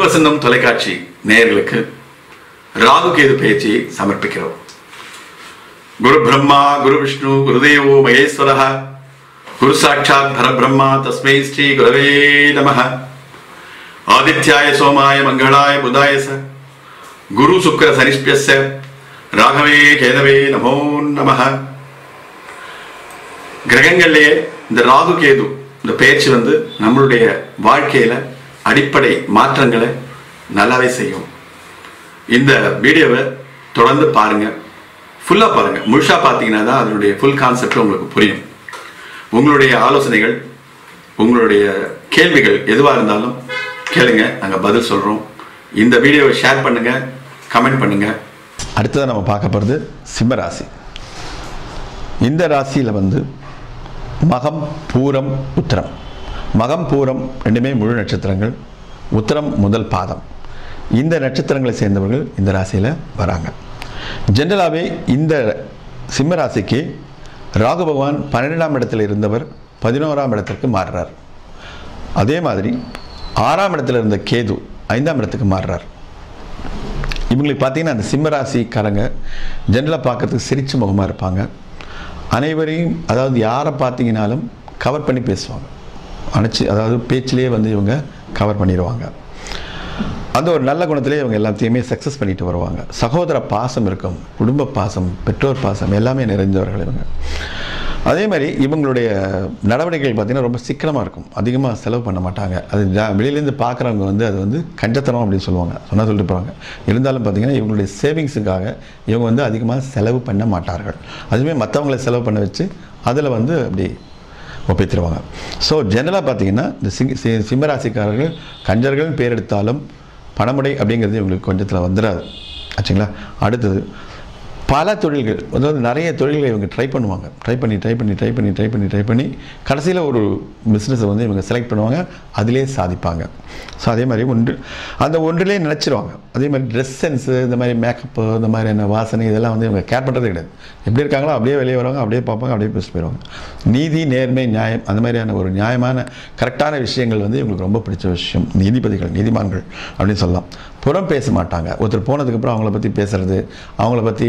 புதுவசந்தம் தொலைக்காட்சி நேயர்களுக்கு ராகு கேது பயிற்சியை சமர்ப்பிக்கிறோம் குரு பிரம்மா குரு விஷ்ணு குருதேவோ மகேஸ்வரः குரு சாட்சாத் பரபிரம்மா தஸ்மை ஸ்ரீ குரவே நமः ஆதித்யாய சோமாய மங்களாய புதாய ச குரு சுக்கர சனிஷ்பியஸ்ய ராகவே கேதவே நமோ நமः கிரகங்கள்லயே இந்த ராகு கேது இந்த பயிற்சி வந்து நம்மளுடைய வாழ்க்கையில அடிப்படை மாற்றங்களை நல்லாவே செய்யும் இந்த வீடியோவை தொடர்ந்து பாருங்க ஃபுல்லா பாருங்க முழுசா பார்த்தீங்கன்னா தான் அதனுடைய ஃபுல் கான்செப்ட் உங்களுக்கு புரியும் உங்களுடைய ஆலோசனைகள் உங்களுடைய கேள்விகள் எதுவாக இருந்தாலும் கேளுங்க நாங்கள் பதில் சொல்றோம் இந்த வீடியோவை ஷேர் பண்ணுங்க கமெண்ட் பண்ணுங்க அடுத்ததாக நம்ம பார்க்க போகிறது சிம்ம ராசி இந்த ராசியில் வந்து மகம் பூரம் உத்திரம் மகம் பூரம் ரெண்டுமே முழு நட்சத்திரங்கள் உத்திரம் முதல் பாதம் இந்த நட்சத்திரங்களை சேர்ந்தவர்கள் இந்த ராசியில் வராங்க ஜென்ரலாகவே இந்த சிம்ம ராசிக்கு ராகு பகவான் பன்னிரெண்டாம் இடத்தில் இருந்தவர் பதினோராம் இடத்திற்கு மாறுறார் அதே மாதிரி ஆறாம் இடத்துல இருந்த கேது ஐந்தாம் இடத்துக்கு மாறுறார் இவங்களுக்கு பார்த்தீங்கன்னா அந்த சிம்ம ராசிக்காரங்க ஜென்ரலாக பார்க்கறதுக்கு சிரிச்ச முகமாக இருப்பாங்க அனைவரையும் அதாவது யாரை பார்த்தீங்கனாலும் கவர் பண்ணி பேசுவாங்க அணைச்சி அதாவது பேச்சிலேயே வந்து இவங்க கவர் பண்ணிடுவாங்க அந்த ஒரு நல்ல குணத்திலே இவங்க எல்லாத்தையுமே சக்ஸஸ் பண்ணிட்டு வருவாங்க சகோதர பாசம் இருக்கும் குடும்ப பாசம் பெற்றோர் பாசம் எல்லாமே நிறைந்தவர்கள் இவங்க அதே மாதிரி இவங்களுடைய நடவடிக்கைகள் பார்த்திங்கன்னா ரொம்ப சிக்கனமாக இருக்கும் அதிகமாக செலவு பண்ண மாட்டாங்க அது ஜா- வெளியிலேருந்து பார்க்குறவங்க வந்து அது வந்து கஞ்சத்தனம் அப்படின்னு சொல்லுவாங்க சொன்னால் சொல்லிட்டு போகிறாங்க இருந்தாலும் பார்த்திங்கன்னா இவங்களுடைய சேவிங்ஸுக்காக இவங்க வந்து அதிகமாக செலவு பண்ண மாட்டார்கள் அதுவுமே மற்றவங்களை செலவு பண்ண வச்சு அதில் வந்து அப்படி ஒப்பித்துருவாங்க ஸோ ஜெனரலாக பார்த்தீங்கன்னா இந்த சிங் சி- சிம்மராசிக்காரர்கள் கஞ்சர்கள் பேர் எடுத்தாலும் பணமுடை அப்படிங்கிறது இவங்களுக்கு கொஞ்சத்தில் வந்துடாது ஆச்சுங்களா அடுத்தது பல தொழில்கள் அதாவது நிறைய தொழில்களை இவங்க ட்ரை பண்ணுவாங்க ட்ரை பண்ணி ட்ரை பண்ணி ட்ரை பண்ணி ட்ரை பண்ணி ட்ரை பண்ணி கடைசியில் ஒரு பிஸ்னஸை வந்து இவங்க செலக்ட் பண்ணுவாங்க அதிலே சாதிப்பாங்க ஸோ அதே மாதிரி ஒன்று அந்த ஒன்றிலே நினச்சிருவாங்க அதே மாதிரி ட்ரெஸ் சென்ஸு இந்த மாதிரி மேக்கப்பு இந்த மாதிரியான வாசனை இதெல்லாம் வந்து இவங்க கேர் பண்ணுறதே கிடையாது எப்படி இருக்காங்களோ அப்படியே வெளியே வருவாங்க அப்படியே பார்ப்பாங்க அப்படியே பேசிட்டு போயிடுவாங்க நீதி நேர்மை நியாயம் அந்த மாதிரியான ஒரு நியாயமான கரெக்டான விஷயங்கள் வந்து இவங்களுக்கு ரொம்ப பிடிச்ச விஷயம் நீதிபதிகள் நீதிமான்கள் அப்படின்னு சொல்லலாம் புறம் பேச மாட்டாங்க ஒருத்தர் போனதுக்கப்புறம் அவங்கள பற்றி பேசுறது அவங்கள பற்றி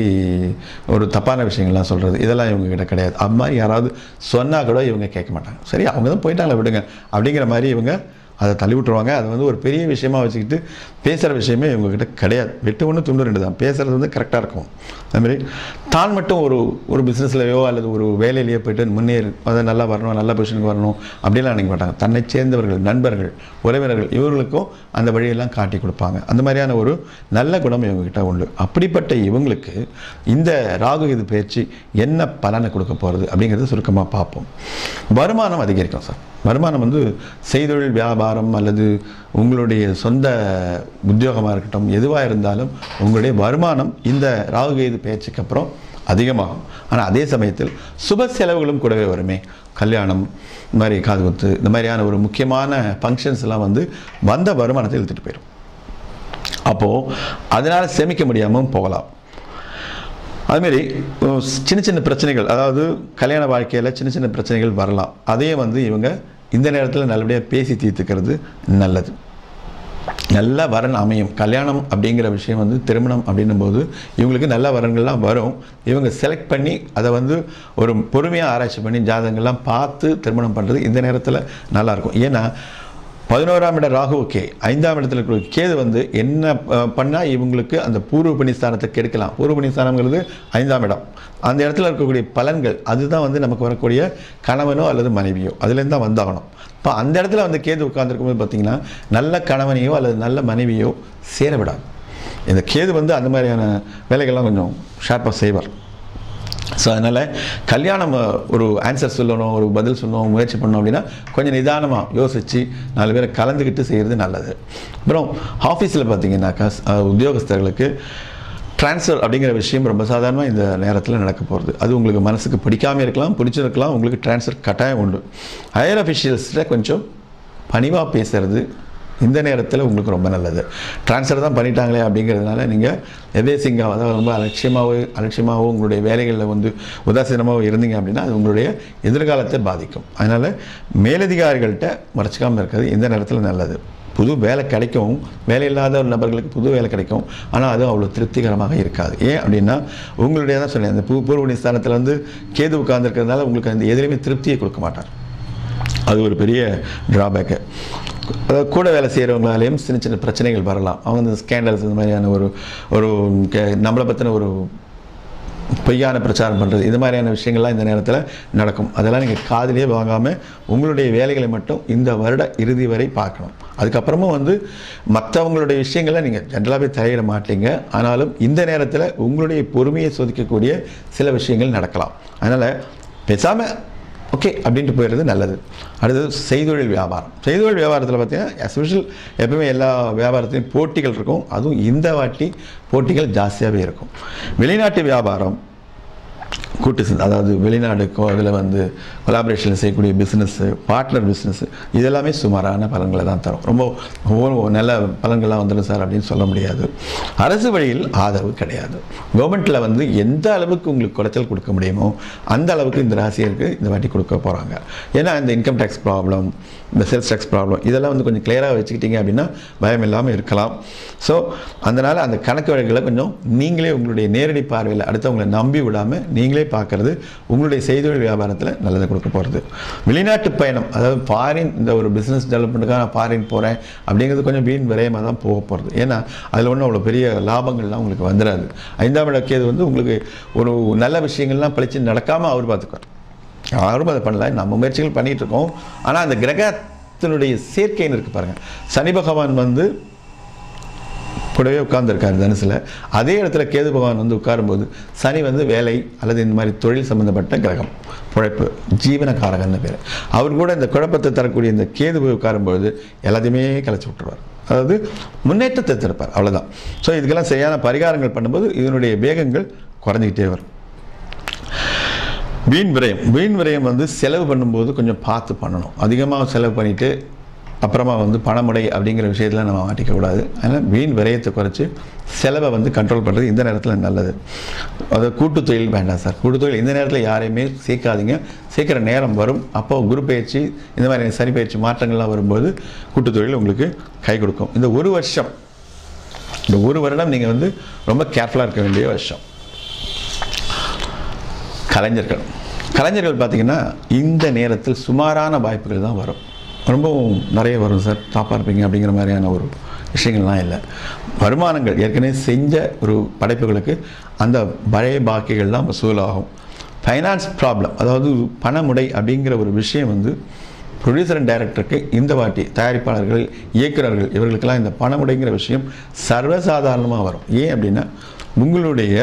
ஒரு தப்பான விஷயங்கள்லாம் சொல்கிறது இதெல்லாம் இவங்க கிட்ட கிடையாது அது மாதிரி யாராவது சொன்னால் கூட இவங்க கேட்க மாட்டாங்க சரி அவங்க தான் போயிட்டாங்களே விடுங்க அப்படிங்கிற மாதிரி இவங்க அதை தள்ளி விட்டுருவாங்க அது வந்து ஒரு பெரிய விஷயமா வச்சுக்கிட்டு பேசுகிற விஷயமே இவங்ககிட்ட கிடையாது வெட்டு ஒன்று துண்டு ரெண்டு தான் பேசுகிறது வந்து கரெக்டாக இருக்கும் அதுமாரி தான் மட்டும் ஒரு ஒரு பிஸ்னஸ்லையோ அல்லது ஒரு வேலையிலையோ போயிட்டு முன்னேறி அதை நல்லா வரணும் நல்ல பொசிஷனுக்கு வரணும் அப்படிலாம் நினைக்க மாட்டாங்க தன்னை சேர்ந்தவர்கள் நண்பர்கள் உறவினர்கள் இவர்களுக்கும் அந்த வழியெல்லாம் காட்டி கொடுப்பாங்க அந்த மாதிரியான ஒரு நல்ல குணம் இவங்ககிட்ட உண்டு அப்படிப்பட்ட இவங்களுக்கு இந்த ராகு இது பயிற்சி என்ன பலனை கொடுக்க போகிறது அப்படிங்கிறத சுருக்கமாக பார்ப்போம் வருமானம் அதிகரிக்கும் சார் வருமானம் வந்து செய்தொழில் வியாபாரம் அல்லது உங்களுடைய சொந்த உத்தியோகமாக இருக்கட்டும் எதுவாக இருந்தாலும் உங்களுடைய வருமானம் இந்த ராகுகேது பயிற்சிக்கு அப்புறம் அதிகமாகும் ஆனால் அதே சமயத்தில் சுப செலவுகளும் கூடவே வருமே கல்யாணம் இந்த மாதிரி காதுகுத்து இந்த மாதிரியான ஒரு முக்கியமான ஃபங்க்ஷன்ஸ் எல்லாம் வந்து வந்த வருமானத்தை இழுத்துட்டு போயிடும் அப்போது அதனால் சேமிக்க முடியாமல் போகலாம் அதுமாரி அஹ், சின்ன சின்ன பிரச்சனைகள் அதாவது கல்யாண வாழ்க்கையில் சின்ன சின்ன பிரச்சனைகள் வரலாம் அதையும் வந்து இவங்க இந்த நேரத்தில் நல்லபடியாக பேசி தீர்த்துக்கிறது நல்லது நல்ல வரன் அமையும் கல்யாணம் அப்படிங்கிற விஷயம் வந்து திருமணம் அப்படின்னும் போது இவங்களுக்கு நல்ல வரன்கள்லாம் வரும் இவங்க செலக்ட் பண்ணி அதை வந்து ஒரு பொறுமையாக ஆராய்ச்சி பண்ணி ஜாதகங்கள்லாம் பார்த்து திருமணம் பண்ணுறது இந்த நேரத்தில் நல்லாயிருக்கும் ஏன்னா பதினோராம் இடம் ராகு ஓகே ஐந்தாம் இடத்துல இருக்கிற கேது வந்து என்ன பண்ணால் இவங்களுக்கு அந்த பூர்வ பணிஸ்தானத்தை கெடுக்கலாம் பூர்வ பணிஸ்தானங்கிறது ஐந்தாம் இடம் அந்த இடத்துல இருக்கக்கூடிய பலன்கள் அதுதான் வந்து நமக்கு வரக்கூடிய கணவனோ அல்லது மனைவியோ அதுலேருந்து தான் வந்தாகணும் இப்போ அந்த இடத்துல வந்து கேது உட்கார்ந்துருக்கும்போது பார்த்தீங்கன்னா நல்ல கணவனையோ அல்லது நல்ல மனைவியோ சேர விடாது இந்த கேது வந்து அந்த மாதிரியான வேலைகள்லாம் கொஞ்சம் ஷார்ப்பாக செய்வார் ஸோ அதனால் கல்யாணம் அஹ், ஒரு ஆன்சர் சொல்லணும் ஒரு பதில் சொல்லணும் முயற்சி பண்ணணும் அப்படின்னா கொஞ்சம் நிதானமாக யோசித்து நாலு பேரை கலந்துக்கிட்டு செய்கிறது நல்லது அப்புறம் ஆஃபீஸில் பார்த்தீங்கன்னாக்கா அஹ், உத்தியோகஸ்தர்களுக்கு ட்ரான்ஸ்ஃபர் அப்படிங்கிற விஷயம் ரொம்ப சாதாரணமாக இந்த நேரத்தில் நடக்க போகிறது அது உங்களுக்கு மனசுக்கு பிடிக்காம இருக்கலாம் பிடிச்சிருக்கலாம் உங்களுக்கு ட்ரான்ஸ்ஃபர் கட்டாயம் உண்டு ஹையர் அஃபிஷியல்ஸ்கிட்ட கொஞ்சம் பணிவாக பேசுறது இந்த நேரத்தில் உங்களுக்கு ரொம்ப நல்லது ட்ரான்ஸ்ஃபர் தான் பண்ணிட்டாங்களே அப்படிங்கிறதுனால நீங்கள் எதேசிங்காக அதாவது ரொம்ப அலட்சியமாகவோ அலட்சியமாகவோ உங்களுடைய வேலைகளில் வந்து உதாசீனமாகவோ இருந்தீங்க அப்படின்னா அது உங்களுடைய எதிர்காலத்தை பாதிக்கும் அதனால் மேலதிகாரிகள்கிட்ட மறைச்சிக்காமல் இருக்கிறது இந்த நேரத்தில் நல்லது புது வேலை கிடைக்கும் வேலை இல்லாத ஒரு நபர்களுக்கு புது வேலை கிடைக்கும் ஆனால் அது அவ்வளோ திருப்திகரமாக இருக்காது ஏன் அப்படின்னா உங்களுடைய தான் சொன்னேன் அந்த பூ பூர்வணி ஸ்தானத்தில் வந்து கேது உட்கார்ந்துருக்கிறதுனால உங்களுக்கு அந்த எதிலையுமே திருப்தியை கொடுக்க மாட்டார் அது ஒரு பெரிய ட்ராபேக்கு அதாவது கூட வேலை செய்கிறவங்களாலேயும் சின்ன சின்ன பிரச்சனைகள் வரலாம் அவங்க இந்த ஸ்கேண்டல்ஸ் இந்த மாதிரியான ஒரு ஒரு கே- நம்மளை பற்றின ஒரு பொய்யான பிரச்சாரம் பண்ணுறது இது மாதிரியான விஷயங்கள்லாம் இந்த நேரத்தில் நடக்கும் அதெல்லாம் நீங்கள் காதிலே வாங்காமல் உங்களுடைய வேலைகளை மட்டும் இந்த வருட இறுதி வரை பார்க்கணும் அதுக்கப்புறமும் வந்து மற்றவங்களுடைய விஷயங்களை நீங்கள் ஜென்ரலாகவே தலையிட மாட்டீங்க ஆனாலும் இந்த நேரத்தில் உங்களுடைய பொறுமையை சோதிக்கக்கூடிய சில விஷயங்கள் நடக்கலாம் அதனால் பேசாமல் ஓகே அப்படின்ட்டு போயிடுறது நல்லது அடுத்தது செய்தொழில் வியாபாரம் செய்தொழில் வியாபாரத்தில் பார்த்தீங்கன்னா எஸ்பெஷல் எப்பவுமே எல்லா வியாபாரத்திலையும் போட்டிகள் இருக்கும் அதுவும் இந்த வாட்டி போட்டிகள் ஜாஸ்தியாகவே இருக்கும் வெளிநாட்டு வியாபாரம் கூட்டு சேர்ந்து அதாவது வெளிநாடு அதில் வந்து கொலாபரேஷனில் செய்யக்கூடிய பிஸ்னஸ்ஸு பார்ட்னர் பிஸ்னஸ்ஸு இதெல்லாமே சுமாரான பலன்களை தான் தரும் ரொம்ப ரொம்ப நல்ல பலன்கள்லாம் வந்துடும் சார் அப்படின்னு சொல்ல முடியாது அரசு வழியில் ஆதரவு கிடையாது கவர்மெண்ட்டில் வந்து எந்த அளவுக்கு உங்களுக்கு குறைச்சல் கொடுக்க முடியுமோ அந்த அளவுக்கு இந்த ராசியருக்கு இந்த வாட்டி கொடுக்க போகிறாங்க ஏன்னா இந்த இன்கம் டேக்ஸ் ப்ராப்ளம் இந்த சேல்ஸ் டேக்ஸ் ப்ராப்ளம் இதெல்லாம் வந்து கொஞ்சம் கிளியராக வச்சுக்கிட்டீங்க அப்படின்னா பயம் இல்லாமல் இருக்கலாம் ஸோ அதனால் அந்த கணக்கு வழக்குகளை கொஞ்சம் நீங்களே உங்களுடைய நேரடி பார்வையில் அடுத்தவங்களை நம்பி விடாமல் நீங்களே பார்க்கறது உங்களுடைய செய்தொழில் வியாபாரத்தில் நல்லதை கொடுக்க போகிறது வெளிநாட்டு பயணம் அதாவது ஃபாரின் இந்த ஒரு பிஸ்னஸ் டெவலப்மெண்ட்டுக்காக நான் ஃபாரின் போகிறேன் அப்படிங்கிறது கொஞ்சம் வீண் விரயமாக தான் போக போகிறது ஏன்னா அதில் ஒன்றும் அவ்வளோ பெரிய லாபங்கள்லாம் உங்களுக்கு வந்துடாது ஐந்தாம் இடக்கேது வந்து உங்களுக்கு ஒரு நல்ல விஷயங்கள்லாம் பழிச்சு நடக்காமல் அவர் பார்த்துக்குவார் யாரும் அதை பண்ணல நம்ம முயற்சிகள் பண்ணிகிட்டு இருக்கோம் ஆனால் அந்த கிரகத்தினுடைய சேர்க்கைன்னு இருக்கு பாருங்க சனி பகவான் வந்து கூடவே உட்கார்ந்துருக்காரு தனுசில் அதே இடத்துல கேது பகவான் வந்து உட்காரும்போது சனி வந்து வேலை அல்லது இந்த மாதிரி தொழில் சம்பந்தப்பட்ட கிரகம் உழைப்பு ஜீவனக்காரகன்னு பேர் அவர் கூட இந்த குழப்பத்தை தரக்கூடிய இந்த கேது போய் உட்காரும்போது எல்லாத்தையுமே கலைச்சி விட்டுருவார் அதாவது முன்னேற்றத்தை திறப்பார் அவ்வளவுதான் ஸோ இதுக்கெல்லாம் சரியான பரிகாரங்கள் பண்ணும்போது இதனுடைய வேகங்கள் குறைஞ்சிக்கிட்டே வரும் வீண் விரயம் வீண் விரயம் வந்து செலவு பண்ணும்போது கொஞ்சம் பார்த்து பண்ணணும் அதிகமாக செலவு பண்ணிவிட்டு அப்புறமா வந்து பணமுடை அப்படிங்கிற விஷயத்தில் நம்ம மாட்டிக்கக்கூடாது அதனால் வீண் விரயத்தை குறைச்சி செலவை வந்து கண்ட்ரோல் பண்ணுறது இந்த நேரத்தில் நல்லது அது கூட்டுத் தொழில் வேண்டாம் சார் கூட்டுத் தொழில் இந்த நேரத்தில் யாரையுமே சேர்க்காதீங்க சேர்க்குற நேரம் வரும் அப்போ குரு பயிற்சி இந்த மாதிரி சனி பயிற்சி மாற்றங்கள்லாம் வரும்போது கூட்டுத் தொழில் உங்களுக்கு கை கொடுக்கும் இந்த ஒரு வருஷம் இந்த ஒரு வருடம் நீங்கள் வந்து ரொம்ப கேர்ஃபுல்லாக இருக்க வேண்டிய வருஷம் கலைஞர்கள் கலைஞர்கள் பார்த்தீங்கன்னா இந்த நேரத்தில் சுமாரான வாய்ப்புகள் தான் வரும் ரொம்பவும் நிறைய வரும் சார் டாப்பாக இருப்பீங்க அப்படிங்கிற மாதிரியான ஒரு விஷயங்கள்லாம் இல்லை வருமானங்கள் ஏற்கனவே செஞ்ச ஒரு படைப்புகளுக்கு அந்த பழைய பாக்கிகள்லாம் வசூலாகும் ஃபைனான்ஸ் ப்ராப்ளம் அதாவது பணமுடை அப்படிங்கிற ஒரு விஷயம் வந்து ப்ரொடியூசர் அண்ட் டைரக்டருக்கு இந்த வாட்டி தயாரிப்பாளர்கள் இயக்குனர்கள் இவர்களுக்கெல்லாம் இந்த பணமுடைங்கிற விஷயம் சர்வசாதாரணமாக வரும் ஏன் அப்படின்னா உங்களுடைய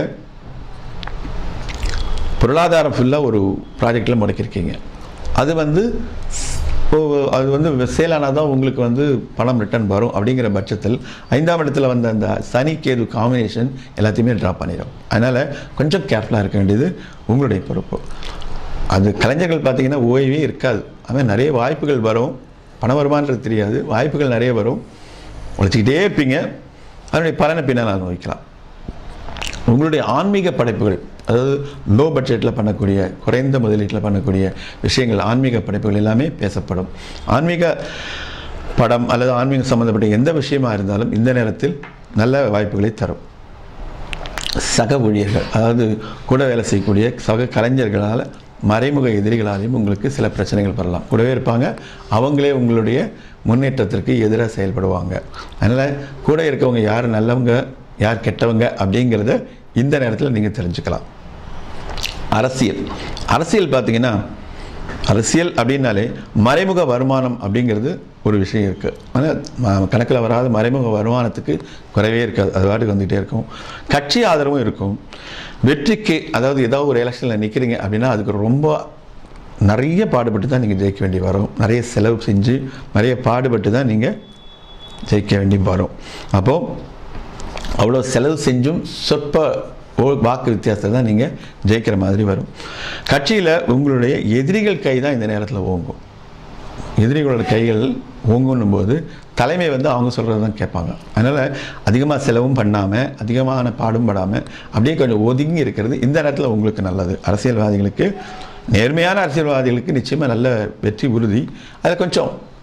பொருளாதாரம் ஃபுல்லாக ஒரு ப்ராஜெக்டில் முடக்கியிருக்கீங்க அது வந்து ஓ, அது வந்து சேலானால் தான் உங்களுக்கு வந்து பணம் ரிட்டர்ன் வரும் அப்படிங்கிற பட்சத்தில் ஐந்தாம் இடத்துல வந்த அந்த சனி கேது காம்பினேஷன் எல்லாத்தையுமே ட்ராப் பண்ணிடும் அதனால் கொஞ்சம் கேர்ஃபுல்லாக இருக்க வேண்டியது உங்களுடைய பொறுப்பு அது கலைஞர்கள் பார்த்தீங்கன்னா ஓய்வே இருக்காது அவன் நிறைய வாய்ப்புகள் வரும் பண வருமானது தெரியாது வாய்ப்புகள் நிறைய வரும் உழைச்சிக்கிட்டே இருப்பீங்க அதனுடைய பலனை பின்னால் அனுபவிக்கலாம் உங்களுடைய ஆன்மீக படைப்புகள் அதாவது லோ பட்ஜெட்டில் பண்ணக்கூடிய குறைந்த முதலீட்டில் பண்ணக்கூடிய விஷயங்கள் ஆன்மீக படைப்புகள் எல்லாமே பேசப்படும் ஆன்மீக படம் அல்லது ஆன்மீகம் சம்மந்தப்பட்ட எந்த விஷயமா இருந்தாலும் இந்த நேரத்தில் நல்ல வாய்ப்புகளை தரும் சக ஊழியர்கள் அதாவது கூட வேலை செய்யக்கூடிய சக கலைஞர்களால் மறைமுக எதிரிகளாலையும் உங்களுக்கு சில பிரச்சனைகள் வரலாம் கூடவே இருப்பாங்க அவங்களே உங்களுடைய முன்னேற்றத்திற்கு எதிராக செயல்படுவாங்க அதனால் கூட இருக்கவங்க யார் நல்லவங்க யார் கெட்டவங்க அப்படிங்கிறத இந்த நேரத்தில் நீங்கள் தெரிஞ்சுக்கலாம் அரசியல் அரசியல் பார்த்தீங்கன்னா அரசியல் அப்படின்னாலே மறைமுக வருமானம் அப்படிங்கிறது ஒரு விஷயம் இருக்குது ஆனால் கணக்கில் வராத மறைமுக வருமானத்துக்கு குறைவே இருக்காது அது பாட்டுக்கு வந்துகிட்டே இருக்கும் கட்சி ஆதரவும் இருக்கும் வெற்றிக்கு அதாவது ஏதாவது ஒரு எலெக்ஷனில் நிற்கிறீங்க அப்படின்னா அதுக்கு ரொம்ப நிறைய பாடுபட்டு தான் நீங்கள் ஜெயிக்க வேண்டி வரும் நிறைய செலவு செஞ்சு நிறைய பாடுபட்டு தான் நீங்கள் ஜெயிக்க வேண்டி வரும் அப்போது அவ்வளோ செலவு செஞ்சும் சொற்ப ஓ- வாக்கு வித்தியாசத்தை தான் நீங்கள் ஜெயிக்கிற மாதிரி வரும் கட்சியில் உங்களுடைய எதிரிகள் கை தான் இந்த நேரத்தில் ஓங்கும் எதிரிகளோட கைகள் ஓங்கணும் போது தலைமை வந்து அவங்க சொல்கிறது தான் கேட்பாங்க அதனால் அதிகமாக செலவும் பண்ணாமல் அதிகமான பாடும் படாமல் அப்படியே கொஞ்சம் ஒதுங்கி இருக்கிறது இந்த நேரத்தில் உங்களுக்கு நல்லது அரசியல்வாதிகளுக்கு நேர்மையான அரசியல்வாதிகளுக்கு நிச்சயமாக நல்ல வெற்றி உறுதி அதில் கொஞ்சம்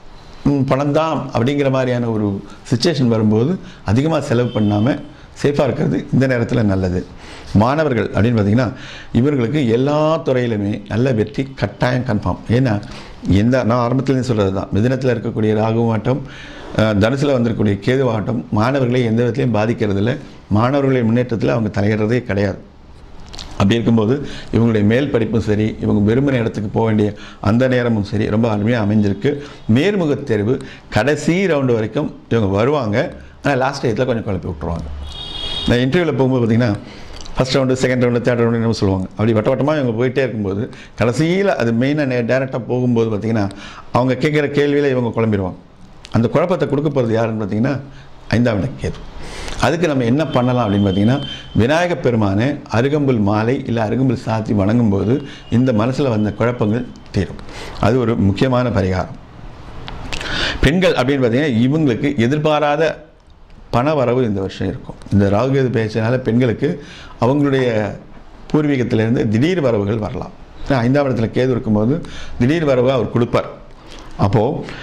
பணம் தான் அப்படிங்கிற மாதிரியான ஒரு சுச்சுவேஷன் வரும்போது அதிகமாக செலவு பண்ணாமல் சேஃபாக இருக்கிறது இந்த நேரத்தில் நல்லது மாணவர்கள் அப்படின்னு பார்த்தீங்கன்னா இவர்களுக்கு எல்லா துறையிலுமே நல்ல வெற்றி கட்டாயம் கன்ஃபார்ம் ஏன்னா எந்த நான் ஆரம்பத்துலேருந்து சொல்கிறது தான் மிதனத்தில் இருக்கக்கூடிய ராகுவாட்டம் தனுசில் வந்திருக்கக்கூடிய கேதுவாட்டம் மாணவர்களை எந்த விதத்திலையும் பாதிக்கிறது இல்லை மாணவர்களின் முன்னேற்றத்தில் அவங்க தலையிடுறதே கிடையாது அப்படி இருக்கும்போது இவங்களுடைய மேல் படிப்பும் சரி இவங்க விரும்பின இடத்துக்கு போக வேண்டிய அந்த நேரமும் சரி ரொம்ப அருமையாக அமைஞ்சிருக்கு நேர்முகத் தேர்வு கடைசி ரவுண்டு வரைக்கும் இவங்க வருவாங்க ஆனால் லாஸ்ட் டயத்தில் கொஞ்சம் குழப்பி விட்டுருவாங்க நான் இன்டர்வியூவில் போகும்போது பார்த்தீங்கன்னா first round second round third round என்ன சொல்லுவாங்க அப்படி வட்ட வட்டமாக இவங்க போயிட்டே இருக்கும்போது கடைசியில் அது மெயினாக டேரெக்டாக போகும்போது பார்த்தீங்கன்னா அவங்க கேட்குற கேள்வியில் இவங்க குழம்பிடுவாங்க அந்த குழப்பத்தை கொடுக்க போகிறது யாருன்னு பார்த்தீங்கன்னா ஐந்தாம் இடம் கேது அதுக்கு நம்ம என்ன பண்ணலாம் அப்படின்னு பார்த்தீங்கன்னா விநாயகப் பெருமானை அருகம்புல் மாலை இல்லை அருகம்புல் சாத்தி வணங்கும்போது இந்த மனசில் வந்த குழப்பங்கள் தீரும் அது ஒரு முக்கியமான பரிகாரம் பெண்கள் அப்படின்னு பார்த்தீங்கன்னா இவங்களுக்கு எதிர்பாராத பண வரவு இந்த வருஷம் இருக்கும் இந்த ராகுகேது பேச்சினால பெண்களுக்கு அவங்களுடைய பூர்வீகத்திலேருந்து திடீர் வரவுகள் வரலாம் ஏன்னா ஐந்தாம் இடத்துல கேது இருக்கும்போது திடீர் வரவு அவர் கொடுப்பார் அப்போது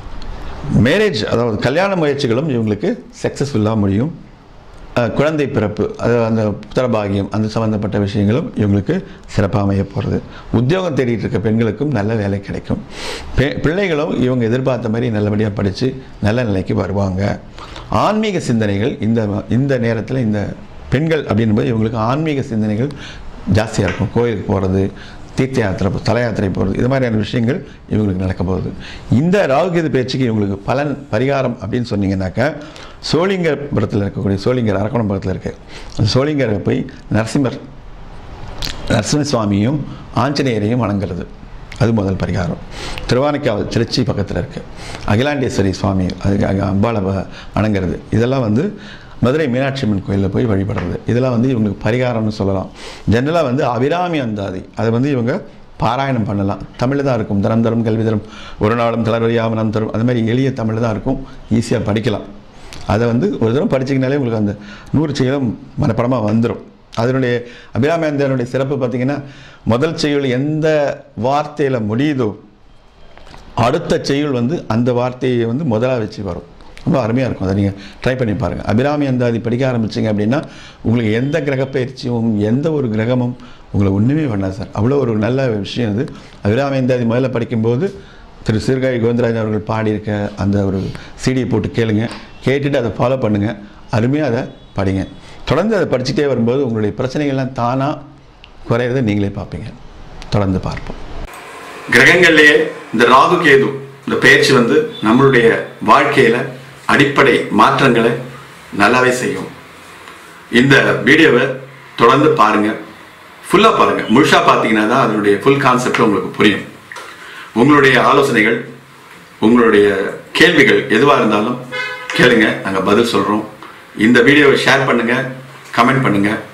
மேரேஜ் அதாவது கல்யாண முயற்சிகளும் இவங்களுக்கு சக்ஸஸ்ஃபுல்லாக முடியும் அஹ், குழந்தை பிறப்பு அது அந்த புத்திரபாகியம் அந்த சம்மந்தப்பட்ட விஷயங்களும் இவங்களுக்கு சிறப்பாக அமைய போகிறது உத்தியோகம் தேடிட்டு இருக்க பெண்களுக்கும் நல்ல வேலை கிடைக்கும் பெ பிள்ளைகளும் இவங்க எதிர்பார்த்த மாதிரி நல்லபடியாக படித்து நல்ல நிலைக்கு வருவாங்க ஆன்மீக சிந்தனைகள் இந்த இந்த நேரத்தில் இந்த பெண்கள் அப்படின்போது இவங்களுக்கு ஆன்மீக சிந்தனைகள் ஜாஸ்தியாக இருக்கும் கோயிலுக்கு போகிறது தீர்த்த யாத்திரை தல யாத்திரை போகிறது இது மாதிரியான விஷயங்கள் இவங்களுக்கு நடக்க போகுது இந்த ராகுகேது பேச்சுக்கு இவங்களுக்கு பலன் பரிகாரம் அப்படின்னு சொன்னீங்கன்னாக்கா சோளிங்கபுரத்தில் இருக்கக்கூடிய சோளிங்கர் அரக்கோணபுரத்தில் இருக்க அந்த சோளிங்கரை போய் நரசிம்மர் நரசிம்ம சுவாமியும் ஆஞ்சநேயரையும் வணங்குறது அது முதல் பரிகாரம் திருவானைக்காவல் திருச்சி பக்கத்தில் இருக்குது அகிலாண்டேஸ்வரி சுவாமி அதுக்கு அங்கே அம்பாளை வ- வணங்குறது இதெல்லாம் வந்து மதுரை மீனாட்சி அம்மன் கோயிலில் போய் வழிபடுறது இதெல்லாம் வந்து இவங்களுக்கு பரிகாரம்னு சொல்லலாம் ஜென்ரலாக வந்து அபிராமி அந்தாதி அதை வந்து இவங்க பாராயணம் பண்ணலாம் தமிழில் தான் இருக்கும் தரம் தரும் கல்வி தரும் ஒரு நாளும் தளர்வழியாக நம் தரும் அது மாதிரி எளிய தமிழில் தான் இருக்கும் ஈஸியாக படிக்கலாம் அதை வந்து ஒரு தடவை படிச்சிங்கனாலே உங்களுக்கு அந்த நூறு செயலும் மனப்படமாக வந்துடும் அதனுடைய அபிராமேந்தனுடைய சிறப்பு பார்த்தீங்கன்னா முதல் செய்யுள் எந்த வார்த்தையில் முடியுதோ அடுத்த செய்யுள் வந்து அந்த வார்த்தையை வந்து முதலாக வச்சு வரும் ரொம்ப அருமையாக இருக்கும் அதை நீங்கள் ட்ரை பண்ணி பாருங்கள் அபிராமி அந்தாதி படிக்க ஆரம்பிச்சிங்க அப்படின்னா உங்களுக்கு எந்த கிரக பயிற்சியும் எந்த ஒரு கிரகமும் உங்களை ஒன்றுமே பண்ணாது சார் அவ்வளோ ஒரு நல்ல விஷயம் அது அபிராமி அந்தாதி முதல்ல படிக்கும்போது திரு சீர்காழி கோவிந்தராஜன் அவர்கள் பாடியிருக்க அந்த ஒரு சிடியை போட்டு கேளுங்க கேட்டுட்டு அதை ஃபாலோ பண்ணுங்கள் அருமையாக அதை படிங்க தொடர்ந்து அதை படிச்சுட்டே வரும்போது உங்களுடைய பிரச்சனைகள்லாம் தானாக குறையிறதை நீங்களே பார்ப்பீங்க தொடர்ந்து பார்ப்போம் கிரகங்கள்லயே இந்த ராகு கேது இந்த பயிற்சி வந்து நம்மளுடைய வாழ்க்கையில அடிப்படை மாற்றங்களை நல்லாவே செய்யும் இந்த வீடியோவை தொடர்ந்து பாருங்க ஃபுல்லா பாருங்க முழுசா பார்த்தீங்கன்னா தான் அதனுடைய ஃபுல் கான்செப்ட் உங்களுக்கு புரியும் உங்களுடைய ஆலோசனைகள் உங்களுடைய கேள்விகள் எதுவாக இருந்தாலும் கேளுங்க நாங்கள் பதில் சொல்கிறோம் இந்த வீடியோவை ஷேர் பண்ணுங்க கமெண்ட் பண்ணுங்க